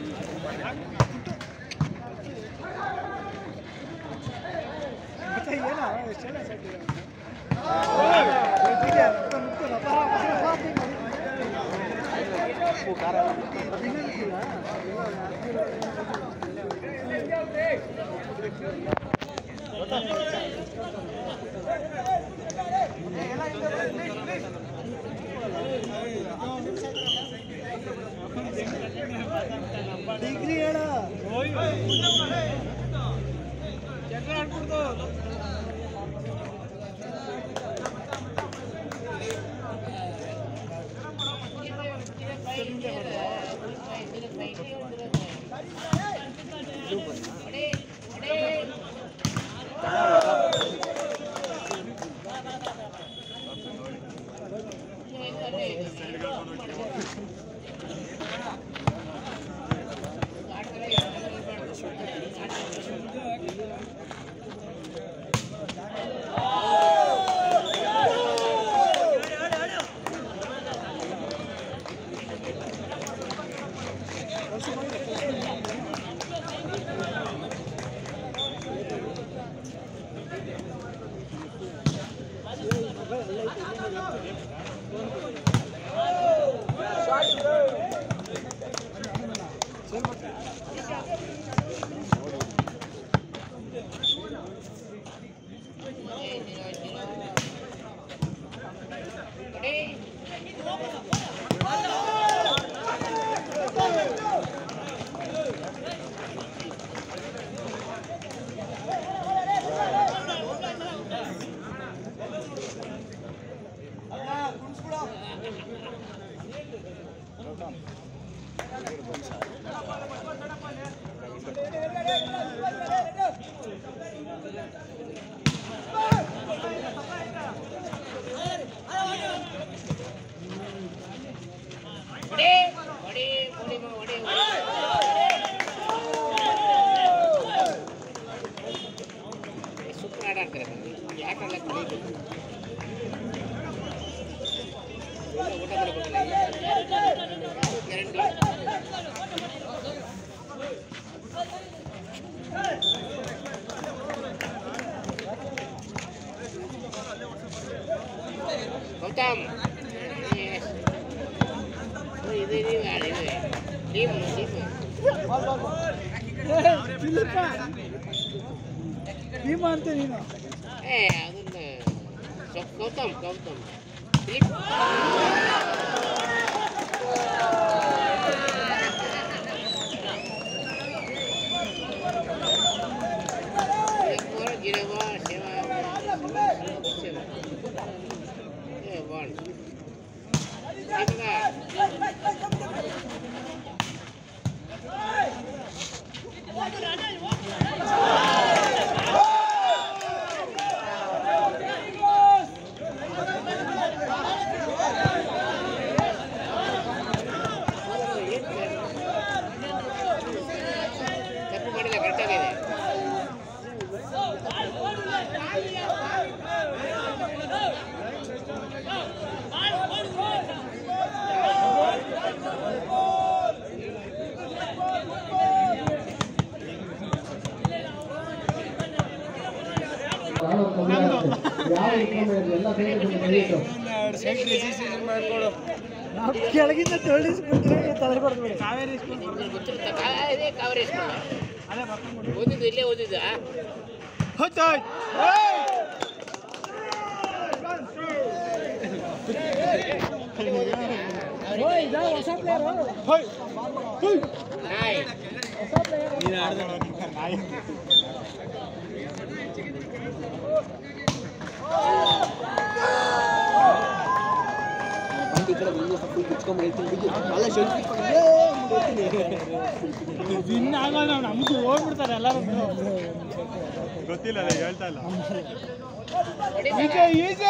Degree ಹೇಳ super ಆಟ ಆಡ್ತಾರೆ ಯಾಕಲ್ಲ ಕಲಿಬೇಕು ಊಟ ಮಾಡ್ಬೇಕಲ್ಲ ಗ್ಯಾರಂಟಿ ಗೌತಮ್ Yes. ಓ, ಇದು ನೀವು ಆಡಿದೆ ಟೀಮ್ ಟೀಮ್ ಇಲ್ಲಪ್ಪ ಭೀಮ ಅಂತ ನೀನು ಏ ಅದನ್ನ ಸ್ವಲ್ಪ ಗೌತಮ್ ಗೌತಮ್ ಫಿಲಿಪ್ ಗಿರವ ಗಿರವ ಸೇವಾ ಸೇವಾ ಏ ಬಾಳ್ ತಪ್ಪು ಮಾಡಿಲ್ಲ ಕರೆಕ್ಟಾಗಿದೆ ನಾವು ಕೆಳಗಿಂದ ತೊಳಿಸ್ಬಿಟ್ರೆ ತಲೆ ಕೊಡ್ಬಿಡಿ ಕಾವೇರಿ ನಿಮ್ಗೆ ಗೊತ್ತಿರುತ್ತೆ ಕಾ- ಇದೇ ಕಾವೇರಿ ಸ್ಕೂಲ್ ಓದಿದ್ದು ಇಲ್ಲೇ ಓದಿದ್ದ ಹೊಸ ಪ್ಲೇಯರು ನಾಯ್ ಹೊಸ ಪ್ಲೇಯರ್ ವಿನ್ ಆಗೋದು ನಮ್ದು ಹೋಗ್ಬಿಡ್ತಾರೆ ಎಲ್ಲರೂ ಗೊತ್ತಿಲ್ಲ ಹೇಳ್ತಾ ಇಲ್ಲ ಹೊಡಿತಾರೆ. ಈಸಿ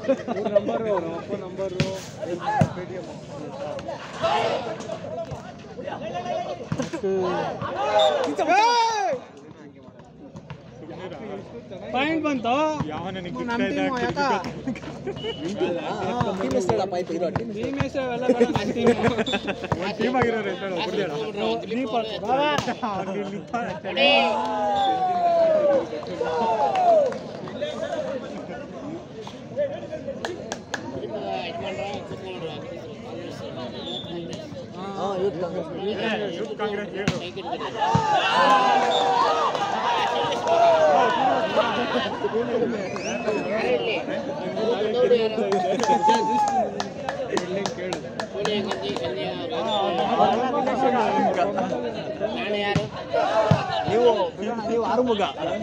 ನಂಬರು ನಮ್ಮ ಅಪ್ಪ ನಂಬರು ಪಾಯಿಂಟ್ ಬಂತು ಯಾವ ನನಗೆ ನಮ್ಮ ಟೀಮು ಯಾಕ ಭೀಮೇಶ್ ಅವೆಲ್ಲ ಬೇಡ ನಮ್ಮ ಟೀಮು ಒಂದು ಟೀಮ್ ಆಗಿರೋರು ಹೇಳು ಕೊಡ್ದೇಳ ದೀಪ ಬಾಬಾ ರೆಡಿ ಯೂತ್ ಕಾಂಗ್ರೆಸ್ ಹೇಳು ನಾನು ಯಾರು ನೀವು ನೀವು ಆರುಮುಗ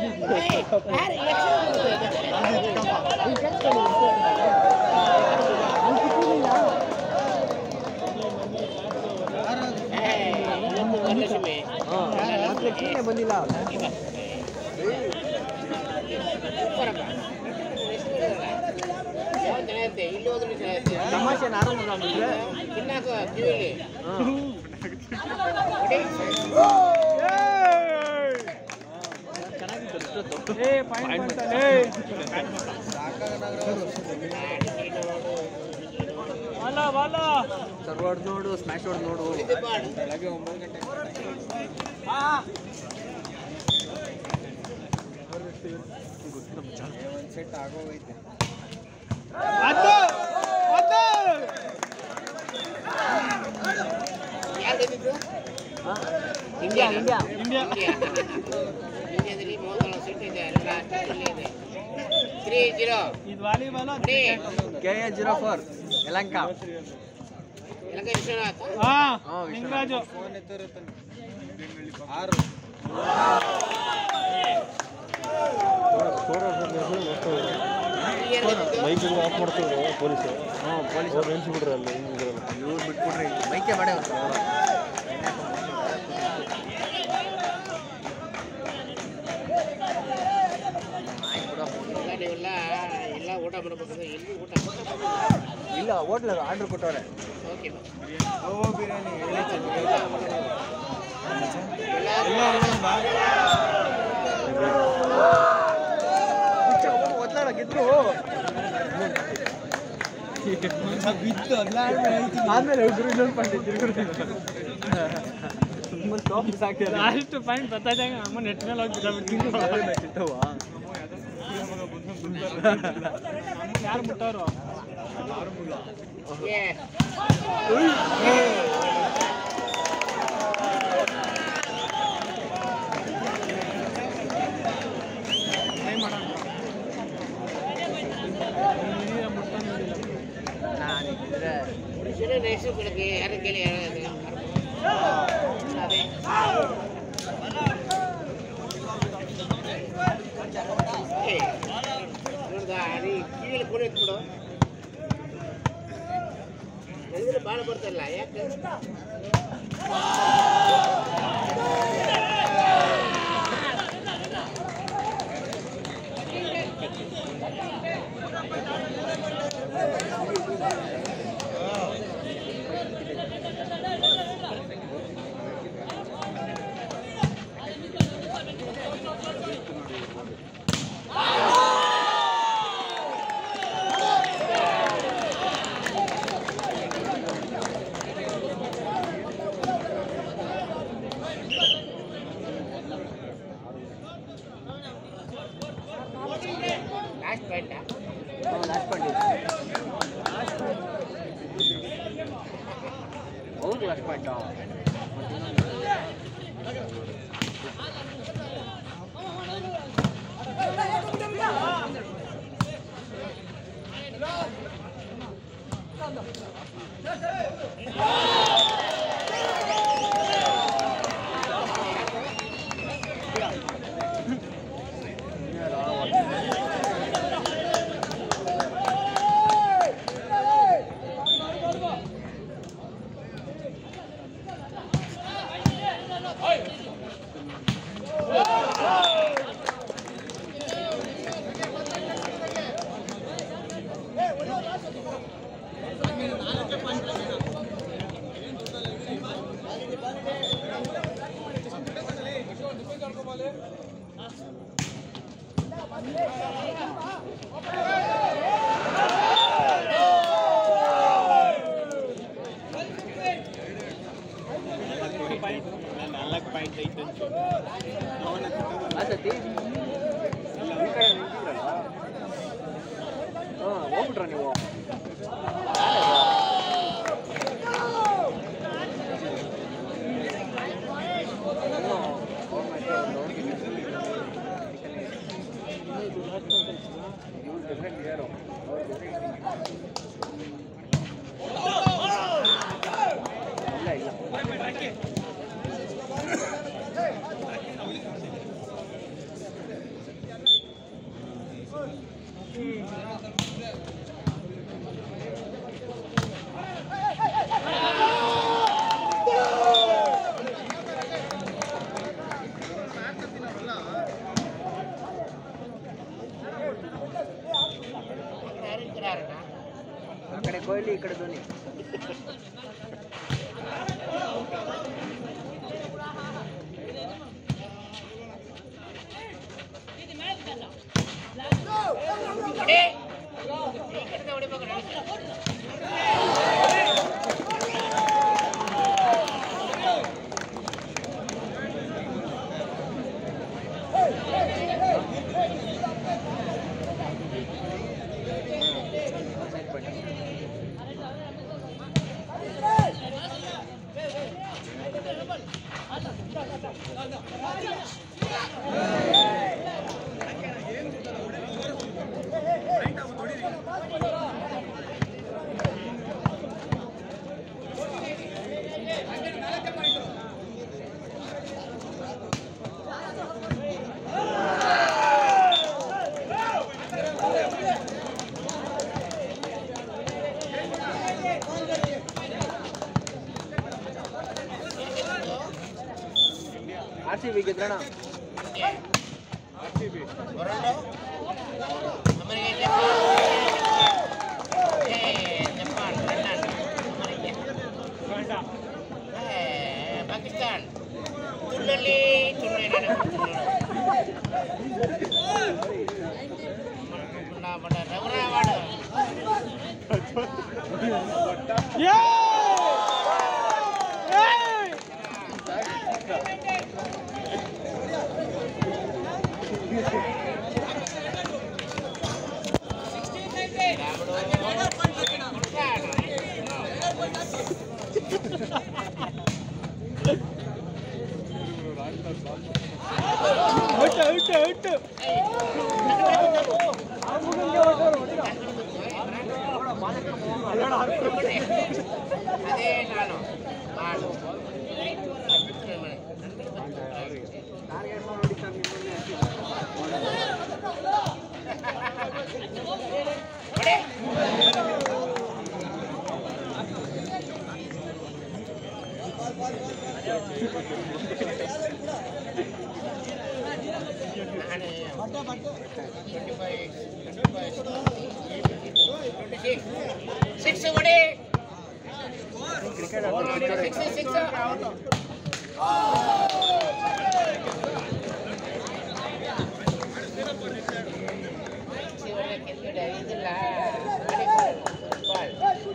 ವರಲಕ್ಷ್ಮಿ ಲಕ್ಷ್ಮಿನೇ ಬಂದಿಲ್ಲ ಯಾವ ಚೆನ್ನಾಗಿರುತ್ತೆ ಇಲ್ಲಿ ಹೋದ್ರೆ ಚೆನ್ನಾಗಿರುತ್ತೆ ತಮಾಷೆ ಆರುಮುಗ ಬಂದ್ರೆ ತಿನ್ನಾಕ ಕಿವಿಲಿ ಏ ಪಾಯಿಂಟ್ ಬಂತಲ್ಲ ಬಾಲ ಬಾಲ ಸರ್ವರ್ಡ್ ನೋಡು ಸ್ಮ್ಯಾಶ್ ಹೊಡ್ ನೋಡು ಇದು ಮಾಡು ಅದು ಅದು ಯಾರು ಗೆದ್ದಿದ್ದು ಹಾ? ಇಂಡಿಯಾ ಇಂಡಿಯಾ ಇಂಡಿಯಾ ಇಂಡಿಯಾದಲ್ಲಿ ಮೂವತ್ತೇಳು ಸೀಟ್ ಇದೆ ಎಲ್ಲ ಅಷ್ಟರಲ್ಲಿ ಇದೆ ತ್ರೀ ಜೀರೋ ಇದು volleyball three K A zero four ಯಲಂಕ ಎಲ್ಲ ವಿಶ್ವನಾಥ್ ಹಾ ಹಾ, ಲಿಂಗರಾಜು ಬೈಕ್ ಆಫ್ ಮಾಡ್ತಿದ್ರು ಪೊಲೀಸರು ಹ್ಞೂ ಪೊಲೀಸ್ ಅವ್ರು ನೆನ್ಸ್ಬಿಟ್ರೆ ಅಲ್ಲಿ ಇದ್ರಲ್ಲ ಇವ್ರು ಬಿಟ್ಬಿಡ್ರಿ ಬೈಕೆ ಮಾಡೇ ನೀವೆಲ್ಲ ಎಲ್ಲ ಊಟ ಮಾಡ್ಬೇಕಂದ್ರೆ ಎಲ್ಲಿ ಊಟ ಇಲ್ಲ ಹೋಟ್ಲ್ ಆರ್ಡರ್ ಕೊಟ್ಟವ್ರೆ ಓಕೆ ಒತ್ತಡ ಗೆದ್ರು ಆದ್ಮೇಲೆ ಹುಡುಗರು ಇನ್ನೊಂದು ಪಾಯಿಂಟ್ ತಿರುಗಿ ಟಾಪ್ ಸಾಕಿಲ್ಲ ಲಾಸ್ಟ್ ಪಾಯಿಂಟ್ ಬತ್ತಾಗ ಅಮ್ಮ ನೆಟ್ ಮೇಲೆ ಹೋಗಿ ಬಿದ್ದಾಬಿಡ್ತೀನಿ ಯಾರು ಬಿಟ್ಟವ್ರು ಟ್ರೈ ಮಾಡೋಣ ನೀರ ಮುಟ್ಟ ನೋಡಿಲ್ಲ ನಾನಿದ್ರೆ ರೇಷು ಬೆಳಗ್ಗೆ ಯಾರು ಕೇಳಿ ಯಾರು ಅದೇ ಏ, ನೋಡ್ದಾ ನೀ ಕಿವಿಯಲ್ಲಿ ಫೋನ್ ಎತ್ಬಿಡು ಎದುರು ಭಾಳ ಬರ್ತಲ್ಲ ಯಾಕೆ ನಾಲ್ಕು ಪಾಯಿಂಟ್ ಐತೆ ಆತತಿ ಹಾಂ ಹೋಗ್ಬಿಟ್ರ ನೀವು ಇಲ್ಲ ಇಲ್ಲ ಯಾರು ಈ ಕಡೆ ಯಾರಣ್ಣ? ಆ ಕಡೆ ಕೊಹ್ಲಿ ಈ ಕಡೆ ಧೋನಿ ಹೊಡಿ. ಈ ಕಡೆಯಿಂದ ಹೊಡಿಬೇಕು ನೋಡಿ. ಸೈಡ್ ಬನ್ನಿ ಆರ್ ಸಿ ಬಿ ಗೆದ್ರಣ ಹೊರಡು. ಅಮರಿಗೆ ಜಪಾನ್. ಏ, ಜಪಾನ್, ಲಂಡನ್, ಅಮರಿಗೆ. ಏ, ಪಾಕಿಸ್ತಾನ್ ತುಳ್ಳಲ್ಲಿ ತುಳ್ಳಿ ರಘುರಾವಾಡು ಔಟ್ ಔಟ್ ಔಟ್ ಅದೇ ನಾನು ಮಾಡು ಹೊಡೆ. ನಾನೇ 25, 26, six ಹೊಡಿ. Six, six, ಶಿವನ ಕೆಳಗಡೆ ಇದಿಲ್ಲ. ಬಾಲ್.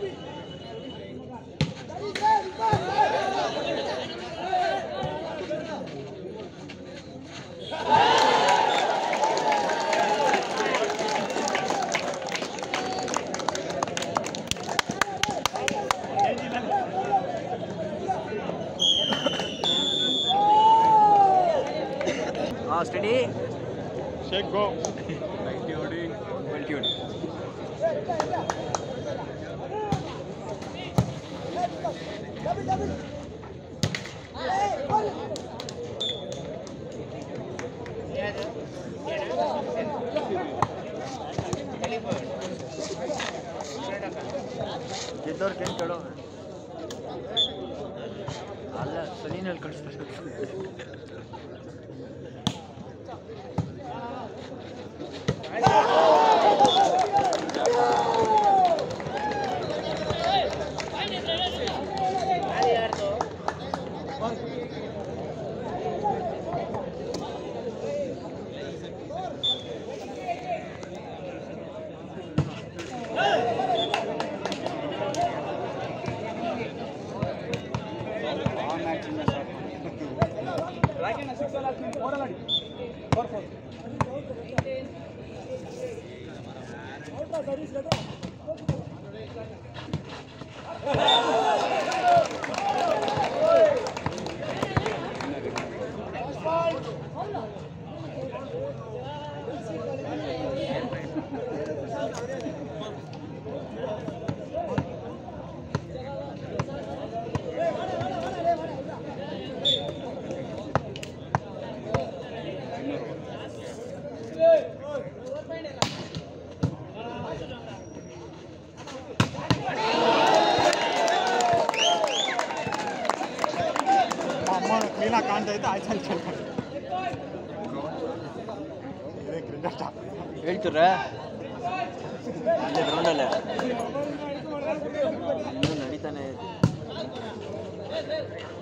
ಹಾಂ ಸ್ಟಡಿ ಶೇಕ್ ಗೋ ಮಲ್ಟ್ಯೂಡ್ ಯಾವುದು? ಏನು? ಟೆಲಿಫೋನ್. ಕರ್ನಾಟಕ. ಗೆದ್ದವ್ರು ಕೇಳಿ ಕೇಳೋ ಅಲ್ಲ ಸಲೀನಲ್ಲಿ ಕಳಿಸ್ತಾರೆ ಅದು ಯಾರ್ದು? ಅಮ್ಮ ಕ್ಲೀನಾಗಿ ಕಾಣ್ತಾ ಇತ್ತು ಆಯ್ತು ಅಲ್ಲಿ ಚೆಲ್ಕೊಂಡು ಇದೇ ಕ್ರಿಕೆಟ್ ಹೇಳ್ತೀರ ಅಲ್ಲೇ ಗ್ರೌಂಡಲ್ಲೇ ಇನ್ನೂ ನಡೀತಾನೆ ಇದೆ